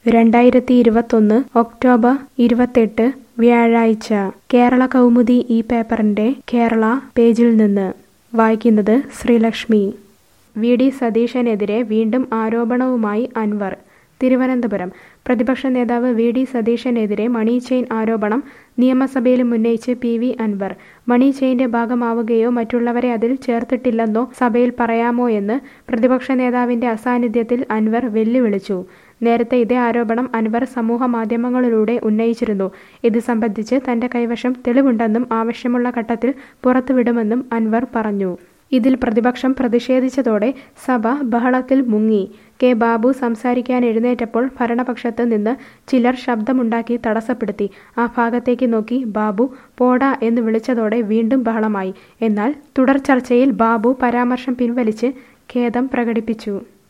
രണ്ടായിരത്തി ഇരുപത്തൊന്ന് ഒക്ടോബർ ഇരുപത്തെട്ട് വ്യാഴാഴ്ച കേരള കൗമുദി ഈ പേപ്പറിന്റെ കേരള പേജിൽ നിന്ന് വായിക്കുന്നത് ശ്രീലക്ഷ്മി വി ഡി സതീശനെതിരെ വീണ്ടും ആരോപണവുമായി അൻവർ തിരുവനന്തപുരം പ്രതിപക്ഷ നേതാവ് വി ഡി സതീശനെതിരെ മണി ചെയിൻ ആരോപണം നിയമസഭയിലും ഉന്നയിച്ച് പി വി അൻവർ മണി ചെയിന്റെ ഭാഗമാവുകയോ മറ്റുള്ളവരെ അതിൽ ചേർത്തിട്ടില്ലെന്നോ സഭയിൽ പറയാമോ എന്ന് പ്രതിപക്ഷ നേതാവിന്റെ അസാന്നിധ്യത്തിൽ അൻവർ വെല്ലുവിളിച്ചു നേരത്തെ ഇതേ ആരോപണം അൻവർ സമൂഹ മാധ്യമങ്ങളിലൂടെ ഉന്നയിച്ചിരുന്നു ഇത് സംബന്ധിച്ച് തന്റെ കൈവശം തെളിവുണ്ടെന്നും ആവശ്യമുള്ള ഘട്ടത്തിൽ പുറത്തുവിടുമെന്നും അൻവർ പറഞ്ഞു ഇതിൽ പ്രതിപക്ഷം പ്രതിഷേധിച്ചതോടെ സഭ ബഹളത്തിൽ മുങ്ങി കെ ബാബു സംസാരിക്കാൻ എഴുന്നേറ്റപ്പോൾ ഭരണപക്ഷത്ത് നിന്ന് ചിലർ ശബ്ദമുണ്ടാക്കി തടസ്സപ്പെടുത്തി ആ ഭാഗത്തേക്ക് നോക്കി ബാബു പോടാ എന്ന് വിളിച്ചതോടെ വീണ്ടും ബഹളമായി എന്നാൽ തുടർ ചർച്ചയിൽ ബാബു പരാമർശം പിൻവലിച്ച് ഖേദം പ്രകടിപ്പിച്ചു